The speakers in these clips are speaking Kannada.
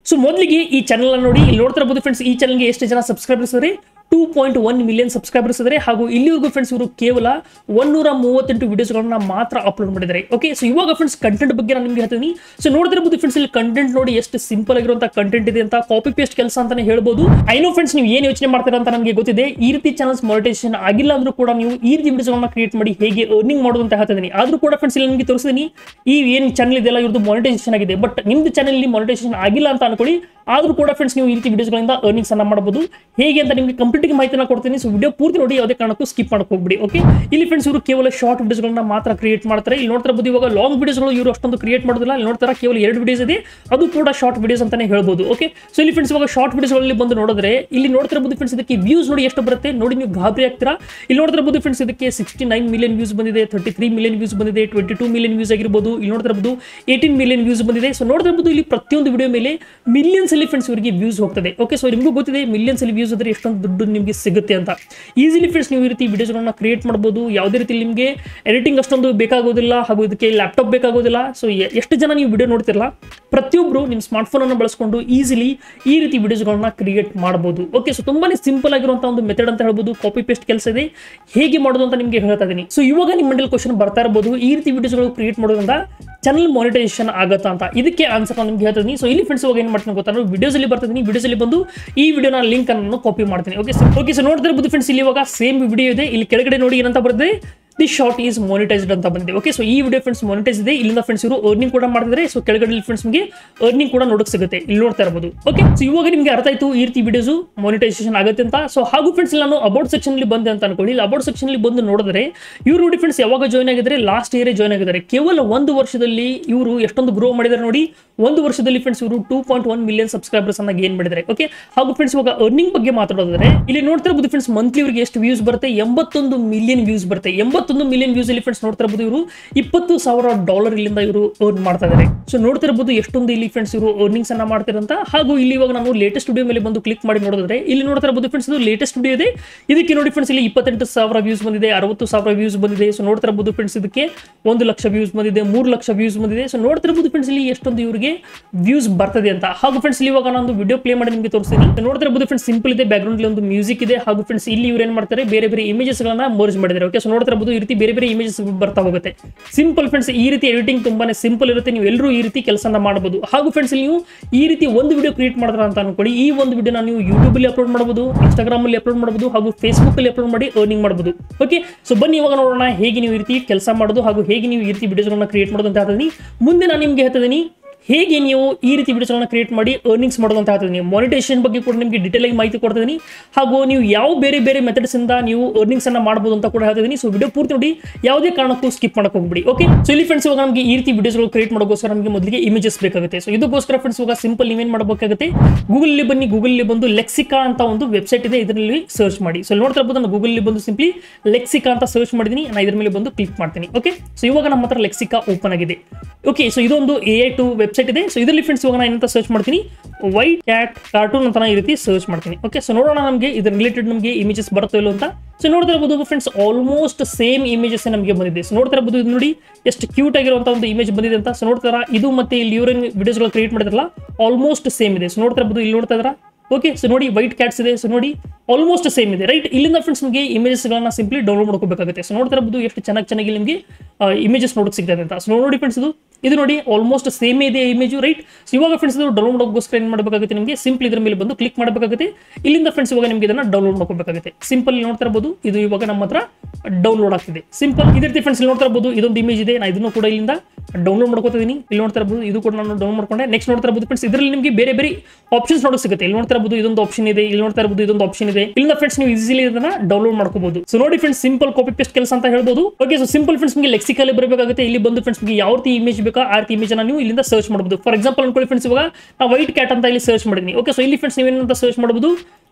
ಸೊ ಮೊದಲಿಗೆ ಈ ಚಾನಲ್ ನೋಡಿ ಇಲ್ಲಿ ನೋಡ್ತಾ ಇರಬಹುದು ಫ್ರೆಂಡ್ಸ್ ಈ ಚಾನಲ್ಗೆ ಎಷ್ಟು ಜನ ಸಬ್ಸ್ಕ್ರೈಬರ್ಸ್ ಇದ್ದಾರೆ two point one million subscribers ಇದ್ದಾರೆ ಹಾಗೂ ಇಲ್ಲಿವರೆಗೂ ಫ್ರೆಂಡ್ಸ್ ಇವರು ಕೇವಲ ಒನ್ನೂರ ಮೂವತ್ತೆಂಟು ವಿಡಿಯೋಸ್ಗಳನ್ನ ಮಾತ್ರ ಅಪ್ಲೋಡ್ ಮಾಡಿದ್ದಾರೆ ಓಕೆ ಸೊ ಇವಾಗ ಫ್ರೆಂಡ್ಸ್ ಕಂಟೆಂಟ್ ಬಗ್ಗೆ ನಾನು ನಿಮ್ಗೆ ಹೇಳ್ತೀನಿ ಸೊ ನೋಡ್ತಿರ್ಬೋದು ಫ್ರೆಂಡ್ಸ್ ಇಲ್ಲಿ ಕಂಟೆಂಟ್ ನೋಡಿ ಎಷ್ಟು ಸಿಂಪಲ್ ಆಗಿರುವಂತ ಕಂಟೆಂಟ್ ಇದೆ ಅಂತ ಕಾಪಿ ಪೇಸ್ಟ್ ಕೆಲಸ ಅಂತಾನೆ ಹೇಳ್ಬೋದು ಐ ನೋ ಫ್ರೆಂಡ್ಸ್ ನೀವು ಏನು ಯೋಚನೆ ಮಾಡ್ತೀರಾ ಅಂತ ನನಗೆ ಗೊತ್ತಿದೆ ಈ ರೀತಿ ಚಾನಲ್ಸ್ ಮಾನಿಟೈಸೇಷನ್ ಆಗಿಲ್ಲ ಅಂದ್ರೂ ಕೂಡ ನೀವು ಈ ರೀತಿ ವಿಡಿಯೋಸ್ಗಳನ್ನ ಕ್ರಿಯೇಟ್ ಮಾಡಿ ಹೇಗೆ ಅರ್ನಿಂಗ್ ಮಾಡೋದು ಅಂತ ಹೇಳ್ತಿದ್ದೀನಿ ಆದ್ರೂ ಕೂಡ ಫ್ರೆಂಡ್ಸ್ ಇಲ್ಲಿ ನಿಮಗೆ ತೋರಿಸ್ತೀನಿ ಈ ಏನು ಚಾನಲ್ ಇದೆಲ್ಲ ಇವ್ರದ್ದು ಮಾನಿಟೈಸೇಷನ್ ಆಗಿದೆ ಬಟ್ ನಿಮ್ದು ಚಾನಲ್ ಮಾನಿಟೈಸೇಷನ್ ಆಗಿಲ್ಲ ಅಂತ ಅನ್ಕೊಳ್ಳಿ ಆದ್ರೂ ಕೂಡ ಫ್ರೆಂಡ್ಸ್ ನೀವು ಈ ರೀತಿ ವಿಡಿಯೋಸ್ಗಳಿಂದ ಅರ್ನಿಂಗ್ಸ್ ಅನ್ನ ಮಾಡಬಹುದು ಹೇಗೆ ಅಂತ ನಿಮಗೆ ಕಂಪ್ಲೀಟ್ ಮಾಹಿತಿನ ಕೊಡ್ತೀನಿ ಸೊ ವಿಡಿಯೋ ಪೂರ್ತಿ ನೋಡಿ ಯಾವುದೇ ಕಾರಣಕ್ಕೂ ಸ್ಕಿಪ್ ಮಾಡಕ್ ಹೋಗ್ಬಿಡಿ ಓಕೆ ಇಲ್ಲಿ ಫ್ರೆಂಡ್ಸ್ ಇವರು ಕೇವಲ ಶಾರ್ಟ್ ವಿಡಿಯೋಸ್ಗಳನ್ನ ಮಾತ್ರ ಕ್ರಿಯೇಟ್ ಮಾಡ್ತಾರೆ ಇಲ್ಲಿ ನೋಡ್ತಾ ಇರ್ಬೋದು ಇವಾಗ ಲಾಂಗ್ ವಿಡಿಯೋಸ್ಗಳು ಇವರು ಅಷ್ಟೊಂದು ಕ್ರಿಯೇಟ್ ಮಾಡೋದಿಲ್ಲ ಇಲ್ಲಿ ನೋಡ್ತಾರ ಕೇವಲ ಎರಡು ವಿಡಿಯೋಸ್ ಇದೆ ಅದು ಕೂಡ ಶಾರ್ಟ್ ವಿಡಿಯೋಸ್ ಅಂತಾನೆ ಹೇಳ್ಬೋದು ಓಕೆ ಸೊ ಇಲ್ಲಿ ಫ್ರೆಂಡ್ಸ್ ಇವಾಗ ಶಾರ್ಟ್ ವಿಡಿಯೋಸ್ಗಳಲ್ಲಿ ಬಂದು ನೋಡಿದ್ರೆ ಇಲ್ಲಿ ನೋಡ್ತಾ ಇರ್ಬೋದು ಫ್ರೆಂಡ್ಸ್ ಇದಕ್ಕೆ ವ್ಯೂಸ್ ನೋಡಿ ಎಷ್ಟು ಬರುತ್ತೆ ನೋಡಿ ನೀವು ಗಾಬರಿ ಆಗ್ತೀರಾ ಇಲ್ಲಿ ನೋಡ್ತಾ ಇರ್ಬೋದು ಫ್ರೆಂಡ್ಸ್ ಇದಕ್ಕೆ ಸಿಕ್ಸ್ಟಿ ನೈನ್ ಮಿಲಿಯನ್ ವ್ಯೂಸ್ ಬಂದಿದೆ ತರ್ಟಿ ತ್ರೀ ಮಿಲಿಯನ್ ವ್ಯೂಸ್ ಬಂದಿದೆ ಟ್ವೆಂಟಿ ಟೂ ಮಿಲಿಯನ್ ವ್ಯೂಸ್ ಆಗಿರ್ಬೋದು ಇಲ್ಲಿ ನೋಡ್ತಾ ಇರ್ಬೋದು ಏಯ್ಟೀನ್ ಮಿಲಿಯನ್ ವ್ಯೂಸ್ ಬಂದಿದೆ ಸೊ ನೋಡ್ತಾ ಇರ್ಬೋದು ಇಲ್ಲಿ ಪ್ರತಿಯೊಂದು ವಿಡಿಯೋ ಮೇಲೆ ಮಿಲಿಯನ್ಸ್ ಅಲ್ಲಿ ಫ್ರೆಂಡ್ಸ್ ಇವರಿಗೆ ವ್ಯೂಸ್ ಹೋಗ್ತದೆ ಓಕೆ ಸೊ ನಿಮಗೂ ಗೊತ್ತಿದೆ ಮಿಲಿಯನ್ಸ್ ಅಲ್ಲಿ ವ್ಯೂಸ್ ಆದರೆ ಎಷ್ಟೊಂದು ದುಡ್ಡು ನಿಮಗೆ ಸಿಗುತ್ತೆ ಅಂತ ಈಸಿಲಿ ಫ್ರೆಂಡ್ಸ್ ನೀವು ಈ ರೀತಿ ವಿಡಿಯೋಸ್ಗಳನ್ನ ಕ್ರಿಯೇಟ್ ಮಾಡ್ಬೋದು ಯಾವುದೇ ರೀತಿ ನಿಮಗೆ ಎಡಿಟಿಂಗ್ ಅಷ್ಟೊಂದು ಬೇಕಾಗೋದಿಲ್ಲ ಹಾಗೂ ಇದಕ್ಕೆ ಲ್ಯಾಪ್ಟಾಪ್ ಬೇಕಾಗೋದಿಲ್ಲ ಸೊ ಎಷ್ಟು ಜನ ನೀವು ವಿಡಿಯೋ ನೋಡ್ತಿರಲ್ಲ ಪ್ರತಿಯೊಬ್ಬರು ನಿಮ್ಮ ಸ್ಮಾರ್ಟ್ಫೋನ್ ಅನ್ನು ಬಳಸ್ಕೊಂಡು ಈಸಿಲಿ ಈ ರೀತಿ ವಿಡಿಯೋಸ್ಗಳನ್ನ ಕ್ರಿಯೇಟ್ ಮಾಡ್ಬೋದು ಓಕೆ ಸೊ ತುಂಬಾನೇ ಸಿಂಪಲ್ ಆಗಿರುವಂಥ ಒಂದು ಮೆಥಡ್ ಅಂತ ಹೇಳ್ಬೋದು ಕಾಪಿ ಪೇಸ್ಟ್ ಕೆಲಸ ಇದೆ ಹೇಗೆ ಮಾಡೋದು ಅಂತ ನಿಮಗೆ ಹೇಳ್ತಾ ಇದ್ದೀನಿ ಸೊ ಇವಾಗ ನಿಮ್ಮ ಮಂಡಲ್ ಕ್ವಶನ್ ಬರ್ತಾ ಇರ್ಬೋದು ಈ ರೀತಿ ವಿಡಿಯೋಸ್ಗಳು ಕ್ರಿಯೇಟ್ ಮಾಡೋದ್ರಿಂದ ಚಾನಲ್ ಮಾನಿಟೈಸೇಷನ್ ಆಗುತ್ತಾ ಅಂತ ಇದಕ್ಕೆ ಆನ್ಸರ್ ನಾನು ನಿಮ್ಗೆ ಹೇಳ್ತೀನಿ ಸೊ ಇಲ್ಲಿ ಫ್ರೆಂಡ್ಸ್ ಇವಾಗ ಏನು ಮಾಡ್ತೀನಿ ಗೊತ್ತಾ ನಾನು ವಿಡಿಯೋಸ್ ಅಲ್ಲಿ ಬರ್ತೀನಿ ವಿಡಿಯೋಸ್ ಅಲ್ಲಿ ಬಂದು ಈ ವಿಡಿಯೋನ ಲಿಂಕ್ ಅನ್ನು ಕಾಪಿ ಮಾಡ್ತೀನಿ ಓಕೆ ಓಕೆ ಸೊ ನೋಡ್ತಾ ಇರ್ಬೋದು ಫ್ರೆಂಡ್ಸ್ ಇಲ್ಲಿ ಇವಾಗ ಸೇಮ್ ವಿಡಿಯೋ ಇದೆ ಇಲ್ಲಿ ಕೆಳಗಡೆ ನೋಡಿ ಏನಂತ ಬರ್ತದೆ ದಿ ಶಾರ್ಟ್ ಈಸ್ ಮಾನಿಟೈಸ್ಡ್ ಅಂತ ಬಂದಿದೆ ಓಕೆ ಸೊ ಈ ವಿಡಿಯೋ ಫ್ರೆಂಡ್ಸ್ ಮಾನಿಟೈಸ್ ಇದೆ ಇಲ್ಲಿಂದ ಫ್ರೆಂಡ್ಸ್ ಇವರು ಅರ್ನಿಂಗ್ ಕೂಡ ಮಾಡಿದ್ರೆ ಸೊ ಕೆಳಗಡೆ ಫ್ರೆಂಡ್ಸ್ ನಿಮಗೆ ಅರ್ನಿಂಗ್ ಕೂಡ ನೋಡಕ್ ಸಿಗುತ್ತೆ ಇಲ್ಲಿ ನೋಡ್ತಾ ಇರಬಹುದು ಓಕೆ ಸೊ ಇವಾಗ ನಿಮಗೆ ಅರ್ಥ ಆಯ್ತು ಈ ರೀತಿ ವಿಡಿಯೋಸ್ ಮಾನಿಟೈಸೇಷನ್ ಆಗುತ್ತೆ ಅಂತ ಸೊ ಹಾಗೂ ಫ್ರೆಂಡ್ಸ್ ನಾನು ಅಬೌಟ್ ಸೆಕ್ಷನ್ ಅಲ್ಲಿ ಬಂದೆ ಅಂತ ಅನ್ಕೊಳ್ಳಿ ಇಲ್ಲಿ ಅಬೌಟ್ ಸೆಕ್ಷನ್ ಅಲ್ಲಿ ಬಂದು ನೋಡಿದ್ರೆ ಇವರು ನೋಡಿ ಫ್ರೆಂಡ್ಸ್ ಯಾವಾಗ ಜಾಯ್ನ್ ಆಗಿದ್ದಾರೆ ಲಾಸ್ಟ್ ಇಯರ್ ಜಾಯ್ನ್ ಆಗಿದ್ದಾರೆ ಕೇವಲ ಒಂದು ವರ್ಷದಲ್ಲಿ ಇವರು ಎಷ್ಟೊಂದು ಗ್ರೋ ಮಾಡಿದ್ದಾರೆ ನೋಡಿ ಒಂದು ವರ್ಷದಲ್ಲಿ ಫ್ರೆಂಡ್ಸ್ ಇವರು two point one million subscribers ಅನ್ನ ಗೇನ್ ಮಾಡಿದ್ದಾರೆ ಓಕೆ ಹಾಗೂ ಫ್ರೆಂಡ್ಸ್ ಇವಾಗ ಅರ್ನಿಂಗ್ ಬಗ್ಗೆ ಮಾತಾಡೋದಾದ್ರೆ ಇಲ್ಲಿ ನೋಡ್ತಾ ಇರಬಹುದು ಫ್ರೆಂಡ್ಸ್ ಮಂತ್ಲಿ ಇವರಿಗೆ ಎಷ್ಟು ವ್ಯೂಸ್ ಬರುತ್ತೆ ಎಂಬತ್ತೊಂದು ಮಿಲಿಯನ್ ವ್ಯೂಸ್ ಬರುತ್ತೆ ಎಂಬತ್ತೊಂದು ಮಿಲಿಯನ್ ವ್ಯೂಸ್ ಅಲ್ಲಿ ಫ್ರೆಂಡ್ಸ್ ನೋಡ್ತಾ ಇರಬಹುದು ಇವರು ಇಪ್ಪತ್ತು ಸಾವಿರ ಡಾಲರ್ ಇಲ್ಲಿಂದ ಇವರು ಅರ್ನ್ ಮಾಡ್ತಾ ಇದ್ದಾರೆ ಸೊ ನೋಡ್ತಾ ಇರಬಹುದು ಎಷ್ಟೊಂದು ಇಲ್ಲಿ ಫ್ರೆಂಡ್ಸ್ ಇವರು ಅರ್ನಿಂಗ್ಸ್ ಅನ್ನ ಮಾಡ್ತಾರಂತ ಹಾಗೂ ಇಲ್ಲಿ ಇವಾಗ ನಾವು ಲೇಟೆಸ್ಟ್ ವಿಡಿಯೋ ಮೇಲೆ ಬಂದು ಕ್ಲಿಕ್ ಮಾಡಿ ನೋಡಿದ್ರೆ ಇಲ್ಲಿ ನೋಡ್ತಾ ಇರಬಹುದು ಫ್ರೆಂಡ್ಸ್ ಇದು ಲೇಟೆಸ್ಟ್ ವಿಡಿಯೋ ಇದೆ ಇದಕ್ಕೆ ನೋಡಿ ಫ್ರೆಂಡ್ಸ್ ಇಲ್ಲಿ ಇಪ್ಪತ್ತೆಂಟು ಸಾವಿರ ವ್ಯೂಸ್ ಬಂದಿದೆ ಅರವತ್ತು ಸಾವಿರ ವ್ಯೂಸ್ ಬಂದಿದೆ ಸೊ ನೋಡ್ತಾ ಇರಬಹುದು ಫ್ರೆಂಡ್ಸ್ ಇದಕ್ಕೆ ಒಂದು ಲಕ್ಷ ವ್ಯೂಸ್ ಬಂದಿದೆ ಮೂರು ಲಕ್ಷ ವ್ಯೂಸ್ ಬಂದಿದೆ ಸೊ ನೋಡ್ತಾ ಇರಬಹುದು ಫ್ರೆಂಡ್ಸ್ ಇಲ್ಲಿ ಎಷ್ಟೊಂದು ಇವರಿಗೆ ವ್ಯೂಸ್ ಬರ್ತದೆ ಅಂತ ಹಾಗೂ ಫ್ರೆಂಡ್ಸ್ ಇಲ್ಲಿ ಇವಾಗ ನಾನು ವಿಡಿಯೋ ಪ್ಲೇ ಮಾಡಿ ನಿಮಗೆ ತೋರಿಸ್ತೀನಿ ನೋಡ್ತಾ ಇರಬಹುದು ಫ್ರೆಂಡ್ಸ್ ಸಿಂಪಲ್ ಇದೆ ಬ್ಯಾಕ್ ಗ್ರೌಂಡ್ ಒಂದು ಮ್ಯೂಸಿಕ್ ಇದೆ ಹಾಗೂ ಫ್ರೆಂಡ್ಸ್ ಇಲ್ಲಿ ಇವ್ರು ಏನ್ ಮಾಡ್ತಾರೆ ಬೇರೆ ಬೇರೆ ಇಮೇಜಸ್ ಗಳನ್ನ ಮರ್ಜ್ ಮಾಡಿದ್ದಾರೆ ಓಕೆ ಸೊ ನೋಡ್ತಾ ಇರಬಹುದು ಈ ರೀತಿ ಬೇರೆ ಬೇರೆ ಇಮೇಜಸ್ ಬರ್ತಾ ಹೋಗುತ್ತೆ ಸಿಂಪಲ್ ಫ್ರೆಂಡ್ಸ್ ಈ ರೀತಿ ಎಡಿಟಿಂಗ್ ತುಂಬಾನೇ ಸಿಂಪಲ್ ಇರುತ್ತೆ ನೀವು ಎಲ್ಲರೂ ಈ ರೀತಿ ಕೆಲಸನ ಮಾಡಬಹುದು ಹಾಗೂ ಫ್ರೆಂಡ್ಸ್ ನೀವು ಈ ರೀತಿ ಒಂದು ವಿಡಿಯೋ ಕ್ರಿಯೇಟ್ ಮಾಡಿದ್ರ ಅಂತ ಅನ್ಕೊಳ್ಳಿ ಈ ಒಂದು ವಿಡಿಯೋನ ನೀವು ಯೂಟ್ಯೂಬ್ ಅಲ್ಲಿ ಅಪ್ಲೋಡ್ ಮಾಡಬಹುದು ಇನ್ಸ್ಟಾಗ್ರಾಮ್ ಅಲ್ಲಿ ಅಪ್ಲೋಡ್ ಮಾಡಬಹುದು ಹಾಗೂ ಫೇಸ್ಬುಕ್ ಅಲ್ಲಿ ಅಪ್ಲೋಡ್ ಮಾಡಿ ಅರ್ನಿಂಗ್ ಮಾಡಬಹುದು ಓಕೆ ಸೊ ಬನ್ನಿ ಇವಾಗ ನೋಡೋಣ ಹೇಗೆ ನೀವು ಈ ರೀತಿ ಕೆಲಸ ಮಾಡೋದು ಹಾಗೂ ಹೇಗೆ ನೀವು ಈ ರೀತಿ ವಿಡಿಯೋಸ್ಗಳನ್ನ ಕ್ರಿಯೇಟ್ ಮಾಡೋದು ಅಂತ ಹೇಳ್ತೀನಿ ಮುಂದೆ ನಾನು ನಿಮ್ಗೆ ಹೇಳ್ತಿದ್ದೀನಿ ಹೇಗೆ ನೀವು ಈ ರೀತಿ ವಿಡಿಯೋಸ್ಗಳನ್ನ ಕ್ರಿಯೇಟ್ ಮಾಡಿ ಅರ್ನಿಂಗ್ಸ್ ಮಾಡೋದು ಅಂತ ಹೇಳ್ತಿದ್ದೀನಿ ಮಾನಿಟೇಷನ್ ಬಗ್ಗೆ ಕೂಡ ನಿಮಗೆ ಡೀಟೇಲ್ ಆಗಿ ಮಾಹಿತಿ ಕೊಡ್ತಿದ್ದೀನಿ ಹಾಗೂ ನೀವು ಯಾವ ಬೇರೆ ಬೇರೆ ಮೆಥಡ್ಸ್ ಇಂದ ನೀವು ಅರ್ನಿಂಗ್ಸ್ ಅನ್ನ ಮಾಡಬಹುದು ಅಂತ ಕೂಡ ಹೇಳ್ತಿದ್ದೀನಿ ಸೊ ವಿಡಿಯೋ ಪೂರ್ತಿ ನೋಡಿ ಯಾವುದೇ ಕಾರಣಕ್ಕೂ ಸ್ಕಿಪ್ ಮಾಡಕ್ ಹೋಗ್ಬಿಡಿ ಓಕೆ ಸೊ ಇಲ್ಲಿ ಫ್ರೆಂಡ್ಸ್ ಇವಾಗ ನಮಗೆ ಈ ರೀತಿ ವಿಡಿಯೋಸ್ಗಳು ಕ್ರಿಯೇಟ್ ಮಾಡೋಕ್ಕೋಸ್ಕರ ನಮಗೆ ಮೊದಲಿಗೆ ಇಮೇಜಸ್ ಬೇಕಾಗುತ್ತೆ ಸೊ ಇದಕ್ಕೋಸ್ಕರ ಫ್ರೆಂಡ್ಸ್ ಇವಾಗ ಸಿಂಪಲ್ ನೀವೇನು ಮಾಡಬೇಕಾಗುತ್ತೆ ಗೂಗಲ್ ಅಲ್ಲಿ ಬನ್ನಿ ಗೂಗಲ್ ಅಲ್ಲಿ ಬಂದು ಲೆಕ್ಸಿಕಾ ಅಂತ ಒಂದು ವೆಬ್ಸೈಟ್ ಇದೆ ಇದರಲ್ಲಿ ಸರ್ಚ್ ಮಾಡಿ ಸೊ ನೋಡ್ತಾ ಇರ್ಬೋದು ನಾನು ಗೂಗಲ್ ಅಲ್ಲಿ ಬಂದು ಸಿಂಪ್ಲಿ ಲೆಕ್ಸಿಕಾ ಅಂತ ಸರ್ಚ್ ಮಾಡಿದ್ದೀನಿ ನಾನು ಇದ್ರ ಮೇಲೆ ಬಂದು ಕ್ಲಿಕ್ ಮಾಡ್ತೀನಿ ಓಕೆ ಸೊ ಇವಾಗ ನಮ್ಮ ಹತ್ರ ಲೆಕ್ಸಿಕಾ ಓಪನ್ ಆಗಿದೆ ಓಕೆ ಸೊ ಇದೊಂದು ಎ ಐ ಟು ವೆಬ್ಸೈಟ್ ಇದೆ ಸೊ ಇದರಲ್ಲಿ ಫ್ರೆಂಡ್ಸ್ ಇವಾಗ ನಾನು ಏನಂತ ಸರ್ಚ್ ಮಾಡ್ತೀನಿ ವೈಟ್ ಕ್ಯಾಟ್ ಕಾರ್ಟೂನ್ ಅಂತ ನಾನು ಈ ರೀತಿ ಸರ್ಚ್ ಮಾಡ್ತೀನಿ ಓಕೆ ಸೊ ನೋಡೋಣ ನಮಗೆ ಇದ್ರ ರಿಲೇಟೆಡ್ ನಮಗೆ ಇಮೇಜಸ್ ಬರುತ್ತೋ ಇಲ್ಲೋ ಅಂತ ಸೊ ನೋಡ್ತಾ ಇರಬಹುದು ಫ್ರೆಂಡ್ಸ್ ಆಲ್ಮೋಸ್ಟ್ ಸೇಮ್ ಇಮೇಜಸ್ ನಮಗೆ ಬಂದಿದೆ ಸೊ ನೋಡ್ತಾ ಇರಬಹುದು ಇದು ನೋಡಿ ಎಷ್ಟು ಕ್ಯೂಟ್ ಆಗಿರುವಂತ ಒಂದು ಇಮೇಜ್ ಬಂದಿದೆ ಅಂತ ಸೊ ನೋಡ್ತಾರ ಇದು ಮತ್ತೆ ಇಲ್ಲಿ ಇವ್ರೇನು ವಿಡಿಯೋಸ್ಗಳು ಕ್ರಿಯೇಟ್ ಮಾಡಿದ್ರಲ್ಲ ಆಲ್ಮೋಸ್ಟ್ ಸೇಮ್ ಇದೆ ಸೊ ನೋಡ್ತಾ ಇರಬಹುದು ಇಲ್ಲಿ ನೋಡ್ತಾ ಇದ್ರ ಓಕೆ ಸೊ ನೋಡಿ ವೈಟ್ ಕ್ಯಾಟ್ಸ್ ಇದೆ ಸೊ ನೋಡಿ ಆಲ್ಮೋಸ್ಟ್ ಸೇಮ್ ಇದೆ ರೈಟ್ ಇಲ್ಲಿಂದ ಫ್ರೆಂಡ್ಸ್ ನಿಮಗೆ ಇಮೇಜಸ್ಗಳನ್ನ ಸಿಂಪ್ಲಿ ಡೌನ್ಲೋಡ್ ಮಾಡ್ಕೋಬೇಕಾಗುತ್ತೆ ಸೊ ನೋಡ್ತಾ ಇರಬಹುದು ಎಷ್ಟು ಚೆನ್ನಾಗಿ ಚೆನ್ನಾಗಿ ನಿಮಗೆ ಇಮೇಜಸ್ ನೋಡೋಕೆ ಸಿಗ್ತದೆ ಅಂತ ಸೊ ನೋಡಿ ಫ್ರೆಂಡ್ಸ್ ಇದು ಇದು ನೋಡಿ ಆಲ್ಮೋಸ್ಟ್ ಸೇಮ್ ಇದೆ ಇಮೇಜು ರೈಟ್ ಸೊ ಇವಾಗ ಫ್ರೆಂಡ್ಸ್ ಇದು ಡೌನ್ಲೋಡ್ ಮಾಡೋಕ್ಕೋಸ್ಕರ ಏನು ಮಾಡಬೇಕಾಗುತ್ತೆ ನಿಮಗೆ ಸಿಂಪಲ್ ಇದ್ರ ಮೇಲೆ ಬಂದು ಕ್ಲಿಕ್ ಮಾಡಬೇಕಾಗುತ್ತೆ ಇಲ್ಲಿಂದ ಫ್ರೆಂಡ್ಸ್ ಇವಾಗ ನಿಮಗೆ ಇದನ್ನ ಡೌನ್ಲೋಡ್ ಮಾಡ್ಕೋಬೇಕಾಗುತ್ತೆ ಸಿಂಪಲ್ ನೋಡ್ತಾ ಇರಬಹುದು ಇದು ಇವಾಗ ನಮ್ಮ ಹತ್ರ ಡೌನ್ಲೋಡ್ ಆಗ್ತಿದೆ ಸಿಂಪಲ್ ಇದೇ ರೀತಿ ಫ್ರೆಂಡ್ಸ್ ನೋಡ್ತಾ ಇರಬಹುದು ಇದೊಂದು ಇಮೇಜ್ ಇದೆ ನಾನು ಇದನ್ನು ಕೂಡ ಇಲ್ಲಿಂದ ಡೌನ್ಲೋಡ್ ಮಾಡ್ಕೋತಿದ್ದೀನಿ ಇಲ್ಲಿ ನೋಡ್ತಾ ಇರಬಹುದು ಇದು ಕೂಡ ನಾನು ಡೌನ್ ಮಾಡ್ಕೊಂಡೆ ನೆಕ್ಸ್ಟ್ ನೋಡ್ತಾ ಇರಬಹುದು ಫ್ರೆಂಡ್ಸ್ ಇದರಲ್ಲಿ ನಿಮಗೆ ಬೇರೆ ಬೇರೆ ಆಪ್ಷನ್ಸ್ ನೋಡೋಕೆ ಸಿಗುತ್ತೆ ಇಲ್ಲಿ ನೋಡ್ತಾ ಇರಬಹುದು ಇದೊಂದು ಆಪ್ಷನ್ ಇದೆ ಇಲ್ಲಿ ನೋಡ್ತಾ ಇರಬಹುದು ಇದೊಂದು ಆಪ್ಷನ್ ಇದೆ ಇಲ್ಲಿಂದ ಫ್ರೆಂಡ್ಸ್ ನೀವು ಈಸಿಲಿ ಇದನ್ನ ಡೌನ್ಲೋಡ್ ಮಾಡ್ಕೋಬಹುದು ಸೊ ನೋಡಿ ಫ್ರೆಂಡ್ಸ್ ಸಿಂಪಲ್ ಕಾಪಿ ಪೇಸ್ಟ್ ಕೆಲಸ ಅಂತ ಹೇಳ್ಬೋದು ಓಕೆ ಸೊ ಸಿಂಪಲ್ ಫ್ರೆಂಡ್ಸ್ ನಿಮಗೆ ಲೆಕ್ಸಿಕಲ್ಲಿ ಬರಬೇಕಾಗುತ್ತೆ ಇಲ್ಲಿ ಬಂದು ಫ್ರೆಂಡ್ಸ್ ನಿಮಗೆ ಯಾವ ರೀತಿ ಇಮೇಜ್ ಬೇಕಾ ಆ ರೀತಿ ಇಮೇಜ್ ನೀವು ಇಲ್ಲಿಂದ ಸರ್ಚ್ ಮಾಡಬಹುದು ಫಾರ್ ಎಕ್ಸಾಂಪಲ್ ಅನ್ಕೊಳ್ಳಿ ಫ್ರೆಂಡ್ಸ್ ಇವಾಗ ನಾವು ವೈಟ್ ಕ್ಯಾಟ್ ಅಂತ ಇಲ್ಲಿ ಸರ್ಚ್ ಮಾಡಿದ್ದೀನಿ ಓಕೆ ಸೊ ಇಲ್ಲಿ ಫ್ರೆಂಡ್ಸ್ ನೀವೇನಂತ ಸರ್ಚ್ ಮಾಡಬಹುದು